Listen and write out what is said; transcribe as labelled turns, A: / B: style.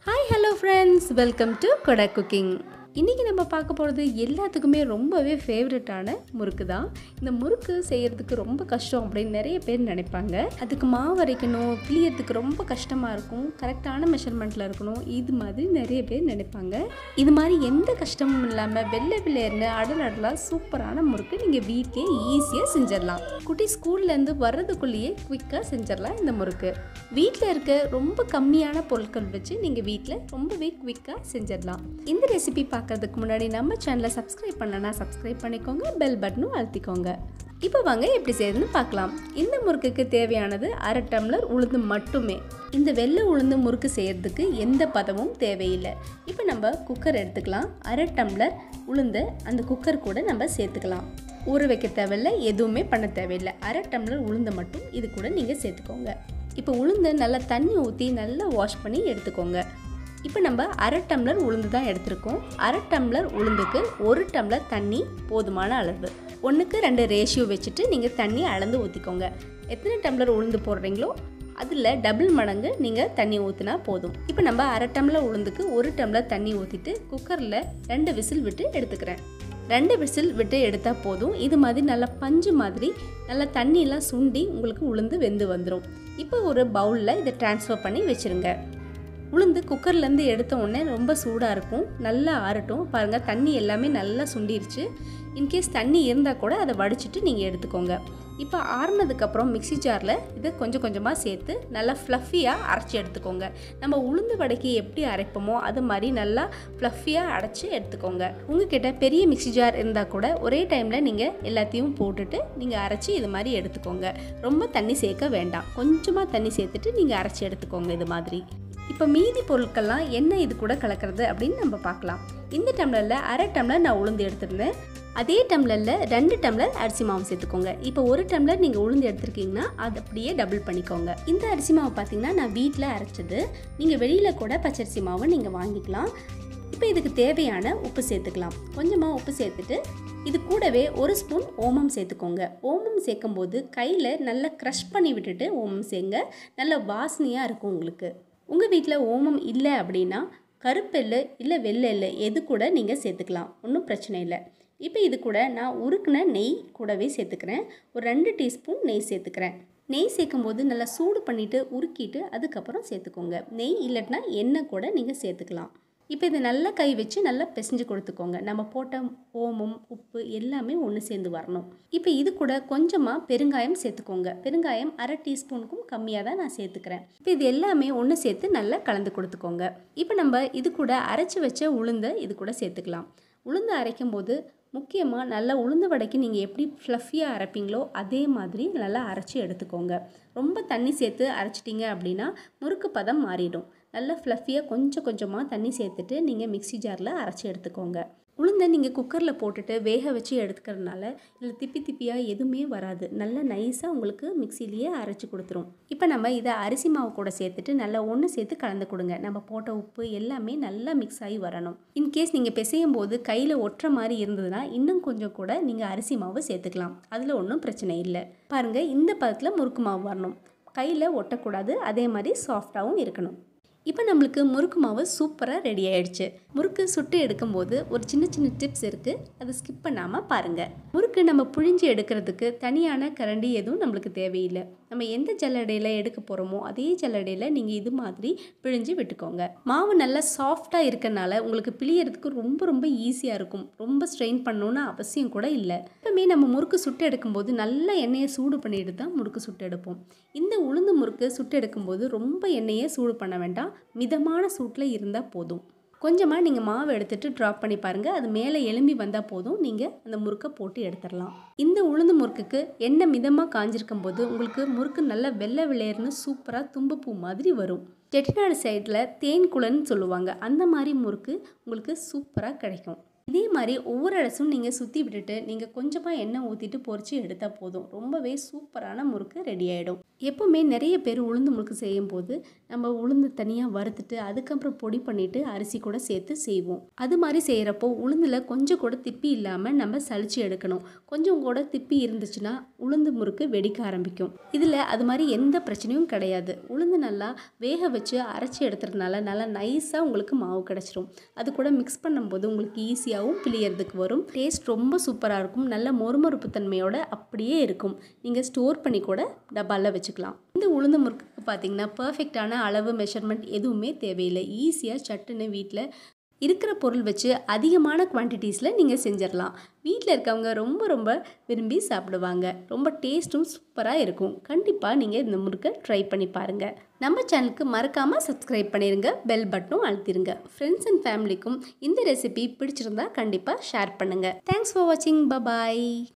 A: hi hello friends welcome to Kodai cooking இன்றைக்கி நம்ம பார்க்க போகிறது எல்லாத்துக்குமே ரொம்பவே ஃபேவரட்டான முறுக்கு தான் இந்த முறுக்கு செய்கிறதுக்கு ரொம்ப கஷ்டம் அப்படின்னு நிறைய பேர் நினைப்பாங்க அதுக்கு மாவு அரைக்கணும் பிழியறதுக்கு ரொம்ப கஷ்டமாக இருக்கும் கரெக்டான மெஷர்மெண்ட்டில் இருக்கணும் இது மாதிரி நிறைய பேர் நினைப்பாங்க இது மாதிரி எந்த கஷ்டமும் இல்லாமல் வெள்ளை வெள்ளையர்னு அடல் அடலாக சூப்பரான முறுக்கு நீங்கள் வீட்டிலே ஈஸியாக செஞ்சிடலாம் குட்டி ஸ்கூல்லேருந்து வர்றதுக்குள்ளேயே குயிக்காக செஞ்சிடலாம் இந்த முறுக்கு வீட்டில் இருக்க ரொம்ப கம்மியான பொருட்கள் வச்சு நீங்கள் வீட்டில் ரொம்பவே குவிக்காக செஞ்சிடலாம் இந்த ரெசிபி பார்க்கறதுக்கு முன்னாடி நம்ம சேனலை சப்ஸ்கிரைப் பண்ணனா சப்ஸ்கிரைப் பண்ணிக்கோங்க பெல் பட்டனும் அழுத்திக்கோங்க இப்போ வாங்க எப்படி செய்யுதுன்னு பார்க்கலாம் இந்த முறுக்குக்கு தேவையானது அரை டம்ளர் உளுந்து மட்டுமே இந்த வெள்ளை உளுந்து முறுக்கு செய்யறதுக்கு எந்த பதமும் தேவையில்லை இப்போ நம்ம குக்கர் எடுத்துக்கலாம் அரை டம்ளர் உளுந்து அந்த குக்கர் கூட நம்ம சேர்த்துக்கலாம் ஊற வைக்க தேவையில்லை எதுவுமே பண்ண தேவையில்லை அரை டம்ளர் உளுந்தை மட்டும் இது கூட நீங்கள் சேர்த்துக்கோங்க இப்போ உளுந்து நல்லா தண்ணி ஊற்றி நல்லா வாஷ் பண்ணி எடுத்துக்கோங்க இப்போ நம்ம அரை டம்ளர் உளுந்து தான் எடுத்திருக்கோம் அரை டம்ளர் உளுந்துக்கு ஒரு டம்ளர் தண்ணி போதுமான அளவு ஒன்றுக்கு ரெண்டு ரேஷியோ வச்சுட்டு நீங்கள் தண்ணி அளந்து ஊற்றிக்கோங்க எத்தனை டம்ளர் உளுந்து போடுறீங்களோ அதில் டபுள் மடங்கு நீங்கள் தண்ணி ஊற்றினா போதும் இப்போ நம்ம அரை டம்ளர் உளுந்துக்கு ஒரு டம்ளர் தண்ணி ஊற்றிட்டு குக்கரில் ரெண்டு விசில் விட்டு எடுத்துக்கிறேன் ரெண்டு விசில் விட்டு எடுத்தால் போதும் இது மாதிரி நல்லா பஞ்சு மாதிரி நல்லா தண்ணியெல்லாம் சுண்டி உங்களுக்கு உளுந்து வெந்து வந்துடும் இப்போ ஒரு பவுலில் இதை ட்ரான்ஸ்ஃபர் பண்ணி வச்சுருங்க உளுந்து குக்கர்லேருந்து எடுத்த உடனே ரொம்ப சூடாக இருக்கும் நல்லா ஆறட்டும் பாருங்கள் தண்ணி எல்லாமே நல்லா சுண்டிருச்சு இன்கேஸ் தண்ணி இருந்தால் கூட அதை வடிச்சிட்டு நீங்கள் எடுத்துக்கோங்க இப்போ ஆறுனதுக்கப்புறம் மிக்சி ஜாரில் இதை கொஞ்சம் கொஞ்சமாக சேர்த்து நல்லா ஃப்ளஃபியாக அரைச்சி எடுத்துக்கோங்க நம்ம உளுந்து வடைக்கு எப்படி அரைப்போமோ அது மாதிரி நல்லா ஃப்ளஃபியாக அரைச்சி எடுத்துக்கோங்க உங்ககிட்ட பெரிய மிக்சி ஜார் இருந்தால் கூட ஒரே டைமில் நீங்கள் எல்லாத்தையும் போட்டுட்டு நீங்கள் அரைச்சி இது மாதிரி எடுத்துக்கோங்க ரொம்ப தண்ணி சேர்க்க வேண்டாம் கொஞ்சமாக தண்ணி சேர்த்துட்டு நீங்கள் அரைச்சி எடுத்துக்கோங்க இது மாதிரி இப்போ மீதி பொருட்கள்லாம் என்ன இது கூட கலக்கிறது அப்படின்னு நம்ம பார்க்கலாம் இந்த டம்ளரில் அரை டம்ளர் நான் உளுந்து எடுத்திருந்தேன் அதே டம்ளரில் ரெண்டு டம்ளர் அரிசி மாவு சேர்த்துக்கோங்க இப்போ ஒரு டம்ளர் நீங்கள் உளுந்து எடுத்திருக்கீங்கன்னா அது அப்படியே டபுள் பண்ணிக்கோங்க இந்த அரிசி மாவு பார்த்தீங்கன்னா நான் வீட்டில் அரைச்சது நீங்கள் வெளியில் கூட பச்சரிசி மாவு நீங்கள் வாங்கிக்கலாம் இப்போ இதுக்கு தேவையான உப்பு சேர்த்துக்கலாம் கொஞ்சமாக உப்பு சேர்த்துட்டு இது கூடவே ஒரு ஸ்பூன் ஓமம் சேர்த்துக்கோங்க ஓமம் சேர்க்கும் போது கையில் நல்லா க்ரஷ் பண்ணி விட்டுட்டு ஓமம் சேர்ங்க நல்ல வாசனையாக இருக்கும் உங்களுக்கு உங்கள் வீட்டில் ஓமம் இல்லை அப்படின்னா கருப்பெல்லு இல்லை வெள்ளெல்லு எது கூட நீங்கள் சேர்த்துக்கலாம் ஒன்றும் பிரச்சனை இல்லை இப்போ இது கூட நான் உருக்குன நெய் கூடவே சேர்த்துக்கிறேன் ஒரு ரெண்டு டீஸ்பூன் நெய் சேர்த்துக்கிறேன் நெய் சேர்க்கும் போது நல்லா சூடு பண்ணிவிட்டு உருக்கிட்டு அதுக்கப்புறம் சேர்த்துக்கோங்க நெய் இல்லைன்னா எண்ணெய் கூட நீங்கள் சேர்த்துக்கலாம் இப்போ இதை நல்லா கை வச்சு நல்லா பிசைஞ்சு கொடுத்துக்கோங்க நம்ம போட்ட ஓமம் உப்பு எல்லாமே ஒன்று சேர்ந்து வரணும் இப்போ இது கூட கொஞ்சமாக பெருங்காயம் சேர்த்துக்கோங்க பெருங்காயம் அரை டீஸ்பூனுக்கும் கம்மியாக தான் நான் சேர்த்துக்கிறேன் இப்போ இது எல்லாமே ஒன்று சேர்த்து நல்லா கலந்து கொடுத்துக்கோங்க இப்போ நம்ம இது கூட அரைச்சி வச்ச உளுந்தை இது கூட சேர்த்துக்கலாம் உளுந்து அரைக்கும் போது முக்கியமாக நல்லா உளுந்து வடைக்கு நீங்கள் எப்படி ஃப்ளஃபியாக அரைப்பீங்களோ அதே மாதிரி நல்லா அரைச்சி எடுத்துக்கோங்க ரொம்ப தண்ணி சேர்த்து அரைச்சிட்டிங்க அப்படின்னா முறுக்கு பதம் மாறிடும் நல்லா ஃப்ளஃபியாக கொஞ்சம் கொஞ்சமாக தண்ணி சேர்த்துட்டு நீங்கள் மிக்சி ஜாரில் அரைச்சி எடுத்துக்கோங்க உளுந்தை நீங்கள் குக்கரில் போட்டுட்டு வேக வச்சு எடுத்துக்கிறதுனால இல்லை திப்பி திப்பியாக எதுவுமே வராது நல்லா நைஸாக உங்களுக்கு மிக்சிலேயே அரைச்சி கொடுத்துரும் இப்போ நம்ம இதை அரிசி மாவு கூட சேர்த்துட்டு நல்லா ஒன்று சேர்த்து கலந்து கொடுங்க நம்ம போட்ட உப்பு எல்லாமே நல்லா மிக்ஸ் ஆகி வரணும் இன்கேஸ் நீங்கள் பிசையும் போது கையில் ஒட்டுற மாதிரி இருந்ததுன்னா இன்னும் கொஞ்சம் கூட நீங்கள் அரிசி மாவு சேர்த்துக்கலாம் அதில் ஒன்றும் பிரச்சனை இல்லை பாருங்கள் இந்த பதத்தில் முறுக்கு மாவு வரணும் கையில் ஒட்டக்கூடாது அதே மாதிரி சாஃப்டாகவும் இருக்கணும் இப்போ நம்மளுக்கு முறுக்கு மாவு சூப்பராக ரெடி ஆயிடுச்சு முறுக்கு சுட்டு எடுக்கும்போது ஒரு சின்ன சின்ன டிப்ஸ் இருக்குது அதை ஸ்கிப் பண்ணாமல் பாருங்கள் முறுக்கு நம்ம புழிஞ்சு எடுக்கிறதுக்கு தனியான கரண்டி எதுவும் நம்மளுக்கு தேவையில்லை நம்ம எந்த ஜல்லடையில் எடுக்க போகிறோமோ அதே ஜல்லடையில் நீங்கள் இது மாதிரி பிழிஞ்சு விட்டுக்கோங்க மாவு நல்லா சாஃப்டாக இருக்கறனால உங்களுக்கு பிழியறதுக்கு ரொம்ப ரொம்ப ஈஸியாக இருக்கும் ரொம்ப ஸ்ட்ரெயின் பண்ணணும்னு அவசியம் கூட இல்லை எப்பவுமே நம்ம முறுக்கு சுட்டு எடுக்கும்போது நல்லா எண்ணெயை சூடு பண்ணிட்டு தான் முறுக்கு சுட்டு எடுப்போம் இந்த உளுந்து முறுக்கு சுட்டு எடுக்கும்போது ரொம்ப எண்ணெயை சூடு பண்ண வேண்டாம் மிதமான சூட்டில் இருந்தால் போதும் கொஞ்சமாக நீங்கள் மாவு எடுத்துகிட்டு ட்ராப் பண்ணி பாருங்கள் அது மேலே எலும்பி வந்தால் போதும் நீங்கள் அந்த முறுக்கை போட்டு எடுத்துடலாம் இந்த உளுந்து முறுக்குக்கு எண்ணெய் மிதமாக காஞ்சிருக்கும் போது உங்களுக்கு முறுக்கு நல்லா வெள்ளை விளையர்னு சூப்பராக தும்பப்பூ மாதிரி வரும் செட்டிநாடு சைடில் தேன் குளன்னு சொல்லுவாங்க அந்த மாதிரி முறுக்கு உங்களுக்கு சூப்பராக கிடைக்கும் இதே மாதிரி ஒவ்வொரு அடசும் நீங்கள் சுற்றி விட்டுட்டு நீங்கள் கொஞ்சமாக எண்ணெய் ஊற்றிட்டு பொரிச்சு எடுத்தால் போதும் ரொம்பவே சூப்பரான முறுக்கு ரெடி ஆகிடும் எப்போவுமே நிறைய பேர் உளுந்து முறுக்கு செய்யும் போது நம்ம உளுந்து தனியாக வறுத்துட்டு அதுக்கப்புறம் பொடி பண்ணிவிட்டு அரிசி கூட சேர்த்து செய்வோம் அது மாதிரி செய்கிறப்போ உளுந்தில் கொஞ்சம் கூட திப்பி இல்லாமல் நம்ம சலிச்சு எடுக்கணும் கொஞ்சம் கூட திப்பி இருந்துச்சுன்னா உளுந்து முறுக்கு வெடிக்க ஆரம்பிக்கும் இதில் அது மாதிரி எந்த பிரச்சனையும் கிடையாது உளுந்து நல்லா வேக வச்சு அரைச்சி எடுத்துறதுனால நல்லா நைஸாக உங்களுக்கு மாவு கிடச்சிரும் அது கூட மிக்ஸ் பண்ணும்போது உங்களுக்கு ஈஸியாகவும் பிழியறதுக்கு வரும் டேஸ்ட் ரொம்ப சூப்பராக இருக்கும் நல்ல மொறுமொறுப்பு தன்மையோட அப்படியே இருக்கும் நீங்கள் ஸ்டோர் பண்ணி கூட டப்பாவில் வச்சுக்கலாம் இந்த உளுந்து முறுக்குக்கு பார்த்தீங்கன்னா பர்ஃபெக்டான அளவு மெஷர்மெண்ட் எதுவுமே தேவையில்லை ஈஸியாக சட்டுன்னு வீட்டில் இருக்கிற பொருள் வச்சு அதிகமான குவான்டிட்டிஸில் நீங்கள் செஞ்சிடலாம் வீட்டில் இருக்கவங்க ரொம்ப ரொம்ப விரும்பி சாப்பிடுவாங்க ரொம்ப டேஸ்ட்டும் சூப்பராக இருக்கும் கண்டிப்பாக நீங்கள் இந்த முறுக்கை ட்ரை பண்ணி பாருங்கள் நம்ம சேனலுக்கு மறக்காமல் சப்ஸ்கிரைப் பண்ணிடுங்க பெல் பட்டனும் அழுத்திடுங்க ஃப்ரெண்ட்ஸ் அண்ட் ஃபேமிலிக்கும் இந்த ரெசிபி பிடிச்சிருந்தா கண்டிப்பாக ஷேர் பண்ணுங்கள் தேங்க்ஸ் ஃபார் வாட்சிங் பபாய்